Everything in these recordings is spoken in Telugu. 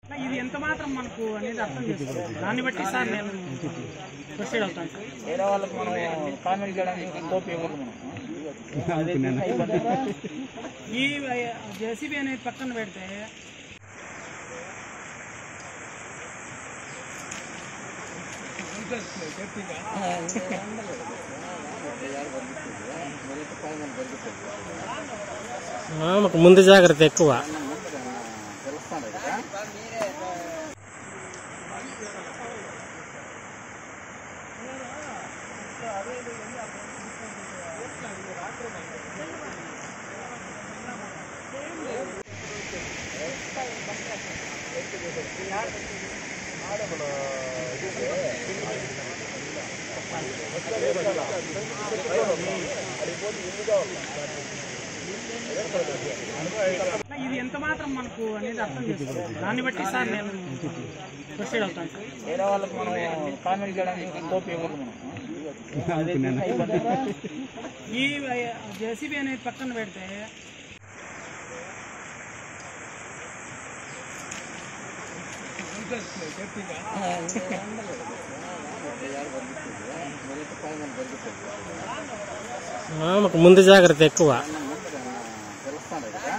ఇది ఎంత మాత్రం మనకు అనేది అర్థం చేసుకోవాలి దాన్ని బట్టి సార్ నేను ప్రొసీడ్ అవుతాను సార్. వేరే వాళ్ళకి మనం కామెంట్ చేయడానికి స్కోప్ ఇవ్వదు మనం ఈ జేసీబీ అనేది పక్కన పెడితే మాకు ముందు జాగ్రత్త ఎక్కువ తెలుస్తాడు కదా ఇది ఎంత మాత్రం మనకు అనేది అర్థం చేసుకోవాలి దాన్ని బట్టి సార్ నేను ప్రొసీడ్ అవుతాను సార్. వేరే వాళ్ళకి మనం కామెంట్ చేయడానికి స్కోప్ ఇవ్వదు మనం ఈ జేసీబీ అనేది పక్కన పెడితే మాకు ముందు జాగ్రత్త ఎక్కువ తెలుస్తాడు కదా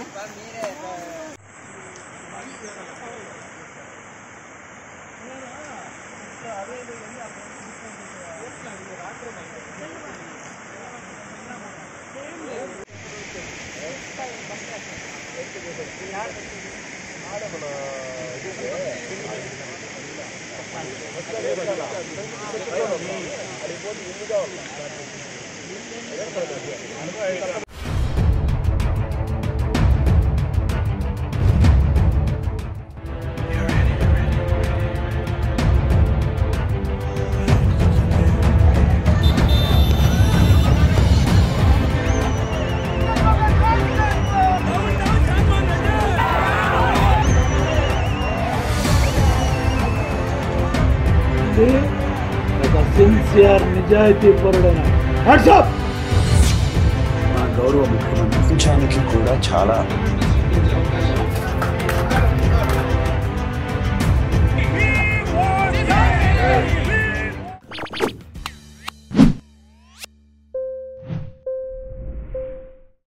ఒక సిన్సియర్ నిజాయితీ పరుడైన వాట్సాప్ మా గౌరవ ముఖ్యమంత్రి ప్రపంచానికి కూడా చాలా